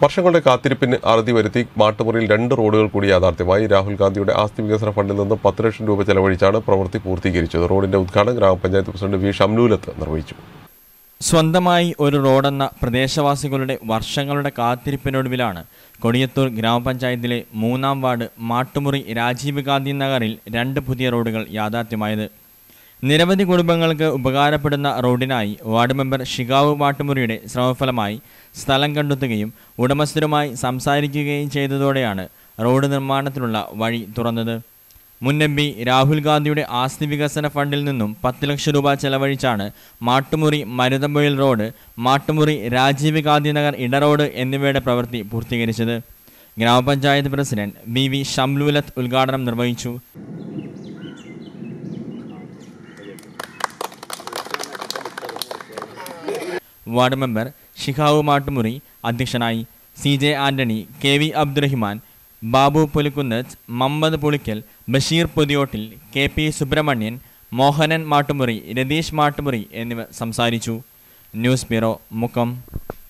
വർഷങ്ങളുടെ കാത്തിരിപ്പിന് അറുതി വരുത്തി മാട്ടുമുറിയിൽ രണ്ട് റോഡുകൾ കൂടി യാഥാർത്ഥ്യമായി രാഹുൽ ഗാന്ധിയുടെ ആസ്തി വികസന ഫണ്ടിൽ നിന്ന് പത്ത് ലക്ഷം രൂപ ചെലവഴിച്ചാണ് പ്രവൃത്തി പൂർത്തീകരിച്ചത് റോഡിന്റെ ഉദ്ഘാടനം ഗ്രാമപഞ്ചായത്ത് പ്രസിഡന്റ് വി ഷംലൂലത്ത് നിർവഹിച്ചു സ്വന്തമായി ഒരു റോഡെന്ന പ്രദേശവാസികളുടെ വർഷങ്ങളുടെ കാത്തിരിപ്പിനൊടുവിലാണ് കൊടിയത്തൂർ ഗ്രാമപഞ്ചായത്തിലെ മൂന്നാം വാർഡ് മാട്ടുമുറി രാജീവ് ഗാന്ധി നഗറിൽ രണ്ട് പുതിയ റോഡുകൾ യാഥാർത്ഥ്യമായത് നിരവധി കുടുംബങ്ങൾക്ക് ഉപകാരപ്പെടുന്ന റോഡിനായി വാർഡ് മെമ്പർ ഷിഗാവ് മാട്ടുമുറിയുടെ ശ്രമഫലമായി സ്ഥലം കണ്ടെത്തുകയും ഉടമസ്ഥരുമായി സംസാരിക്കുകയും ചെയ്തതോടെയാണ് റോഡ് നിർമ്മാണത്തിനുള്ള വഴി തുറന്നത് മുൻ എം പി രാഹുൽ ഗാന്ധിയുടെ ആസ്തി വികസന ഫണ്ടിൽ നിന്നും പത്ത് ലക്ഷം രൂപ ചെലവഴിച്ചാണ് മാട്ടുമുറി മരുതമ്പൊയിൽ റോഡ് മാട്ടുമുറി രാജീവ് ഗാന്ധി നഗർ ഇടറോഡ് എന്നിവയുടെ പ്രവൃത്തി പൂർത്തീകരിച്ചത് ഗ്രാമപഞ്ചായത്ത് പ്രസിഡന്റ് വി വി ഷംലൂലത്ത് ഉദ്ഘാടനം നിർവഹിച്ചു വാർഡ് മെമ്പർ ഷിഹാവ് മാട്ടുമുറി അധ്യക്ഷനായി C J Antony K V Abdurahiman Babu Pulikkunnath Mammad Pulikkal Basheer Puthiyottil K P Subrahmanyan Mohanan Mattumuri Ratheesh Mattumuri എന്നിവർ സംസാരിച്ചു ന്യൂസ് ബ്യൂറോ മുക്കം